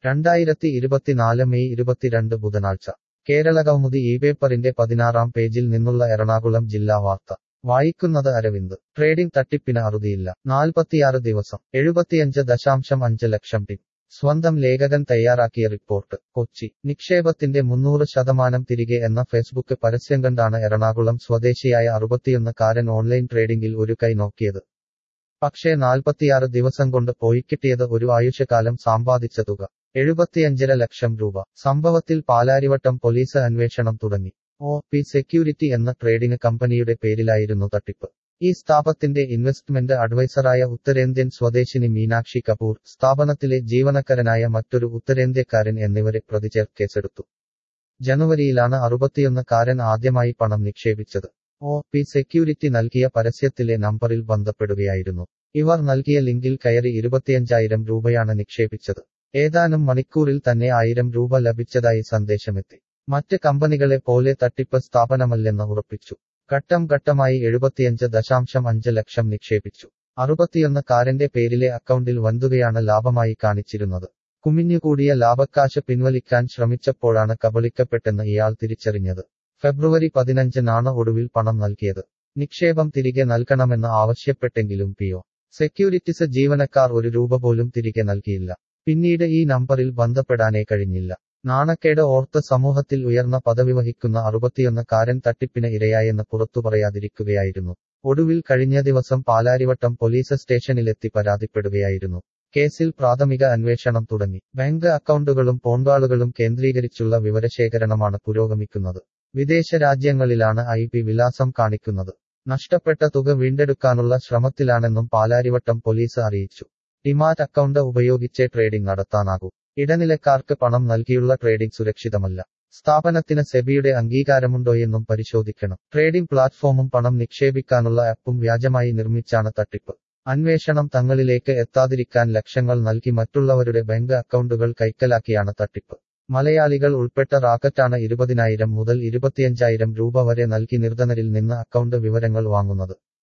രണ്ടായിരത്തി ഇരുപത്തിനാല് മെയ് ഇരുപത്തിരണ്ട് ബുധനാഴ്ച കേരള കൗമുദി ഈ പേപ്പറിന്റെ പതിനാറാം പേജിൽ നിന്നുള്ള എറണാകുളം ജില്ലാ വാർത്ത വായിക്കുന്നത് അരവിന്ദ് ട്രേഡിംഗ് തട്ടിപ്പിന് അറുതിയില്ല നാൽപ്പത്തിയാറ് ദിവസം എഴുപത്തിയഞ്ച് ദശാംശം അഞ്ച് ലക്ഷം ടിം സ്വന്തം ലേഖകൻ തയ്യാറാക്കിയ റിപ്പോർട്ട് കൊച്ചി നിക്ഷേപത്തിന്റെ മുന്നൂറ് ശതമാനം തിരികെ എന്ന ഫേസ്ബുക്ക് പരസ്യം കണ്ടാണ് എറണാകുളം സ്വദേശിയായ അറുപത്തിയൊന്നുകാരൻ ഓൺലൈൻ ട്രേഡിംഗിൽ ഒരു കൈ നോക്കിയത് പക്ഷേ നാൽപ്പത്തിയാറ് ദിവസം കൊണ്ട് പോയിക്കിട്ടിയത് ഒരു ആയുഷ്യകാലം സമ്പാദിച്ച തുക എഴുപത്തിയഞ്ചര ലക്ഷം രൂപ സംഭവത്തിൽ പാലാരിവട്ടം പോലീസ് അന്വേഷണം തുടങ്ങി ഒ പി സെക്യൂരിറ്റി എന്ന ട്രേഡിംഗ് കമ്പനിയുടെ പേരിലായിരുന്നു തട്ടിപ്പ് ഈ സ്ഥാപത്തിന്റെ ഇൻവെസ്റ്റ്മെന്റ് അഡ്വൈസറായ ഉത്തരേന്ത്യൻ സ്വദേശിനി മീനാക്ഷി കപൂർ സ്ഥാപനത്തിലെ ജീവനക്കാരനായ മറ്റൊരു ഉത്തരേന്ത്യക്കാരൻ എന്നിവരെ പ്രതിചേർ കേസെടുത്തു ജനുവരിയിലാണ് അറുപത്തിയൊന്നുകാരൻ ആദ്യമായി പണം നിക്ഷേപിച്ചത് ഒ പി സെക്യൂരിറ്റി നൽകിയ പരസ്യത്തിലെ നമ്പറിൽ ബന്ധപ്പെടുകയായിരുന്നു ഇവർ നൽകിയ ലിങ്കിൽ കയറി ഇരുപത്തിയഞ്ചായിരം രൂപയാണ് നിക്ഷേപിച്ചത് ഏതാനും മണിക്കൂറിൽ തന്നെ ആയിരം രൂപ ലഭിച്ചതായി സന്ദേശമെത്തി മറ്റ് കമ്പനികളെ പോലെ തട്ടിപ്പ് സ്ഥാപനമല്ലെന്ന് ഉറപ്പിച്ചു ഘട്ടം ഘട്ടമായി എഴുപത്തിയഞ്ച് ദശാംശം അഞ്ച് ലക്ഷം നിക്ഷേപിച്ചു അറുപത്തിയൊന്ന് കാരന്റെ പേരിലെ അക്കൗണ്ടിൽ വൻതുകയാണ് ലാഭമായി കാണിച്ചിരുന്നത് കുമിഞ്ഞുകൂടിയ ലാഭക്കാശ് പിൻവലിക്കാൻ ശ്രമിച്ചപ്പോഴാണ് കബളിക്കപ്പെട്ടെന്ന് ഇയാൾ തിരിച്ചറിഞ്ഞത് ഫെബ്രുവരി പതിനഞ്ചിനാണ് ഒടുവിൽ പണം നൽകിയത് നിക്ഷേപം തിരികെ നൽകണമെന്ന് ആവശ്യപ്പെട്ടെങ്കിലും പിഒ സെക്യൂരിറ്റിസ് ജീവനക്കാർ ഒരു രൂപ പോലും തിരികെ നൽകിയില്ല പിന്നീട് ഈ നമ്പറിൽ ബന്ധപ്പെടാനേ കഴിഞ്ഞില്ല നാണക്കേട് ഓർത്ത് സമൂഹത്തിൽ ഉയർന്ന പദവി വഹിക്കുന്ന അറുപത്തിയൊന്നുകാരൻ തട്ടിപ്പിന് ഇരയായെന്ന് പുറത്തു പറയാതിരിക്കുകയായിരുന്നു ഒടുവിൽ കഴിഞ്ഞ ദിവസം പാലാരിവട്ടം പോലീസ് സ്റ്റേഷനിലെത്തി പരാതിപ്പെടുകയായിരുന്നു കേസിൽ പ്രാഥമിക അന്വേഷണം തുടങ്ങി ബാങ്ക് അക്കൗണ്ടുകളും ഫോൺകാളുകളും കേന്ദ്രീകരിച്ചുള്ള വിവരശേഖരണമാണ് പുരോഗമിക്കുന്നത് വിദേശ രാജ്യങ്ങളിലാണ് ഐ പി വിലാസം കാണിക്കുന്നത് നഷ്ടപ്പെട്ട തുക വീണ്ടെടുക്കാനുള്ള ശ്രമത്തിലാണെന്നും പാലാരിവട്ടം പോലീസ് അറിയിച്ചു ഡിമാറ്റ് അക്കൗണ്ട് ഉപയോഗിച്ചേ ട്രേഡിംഗ് നടത്താനാകൂ ഇടനിലക്കാർക്ക് പണം നൽകിയുള്ള ട്രേഡിംഗ് സുരക്ഷിതമല്ല സ്ഥാപനത്തിന് സെബിയുടെ അംഗീകാരമുണ്ടോയെന്നും പരിശോധിക്കണം ട്രേഡിംഗ് പ്ലാറ്റ്ഫോമും പണം നിക്ഷേപിക്കാനുള്ള ആപ്പും വ്യാജമായി നിർമ്മിച്ചാണ് തട്ടിപ്പ് അന്വേഷണം തങ്ങളിലേക്ക് എത്താതിരിക്കാൻ ലക്ഷങ്ങൾ നൽകി മറ്റുള്ളവരുടെ ബാങ്ക് അക്കൗണ്ടുകൾ കൈക്കലാക്കിയാണ് തട്ടിപ്പ് മലയാളികൾ ഉൾപ്പെട്ട റാക്കറ്റാണ് ഇരുപതിനായിരം മുതൽ ഇരുപത്തിയഞ്ചായിരം രൂപ വരെ നൽകി നിർധനരിൽ നിന്ന് അക്കൗണ്ട് വിവരങ്ങൾ വാങ്ങുന്നത്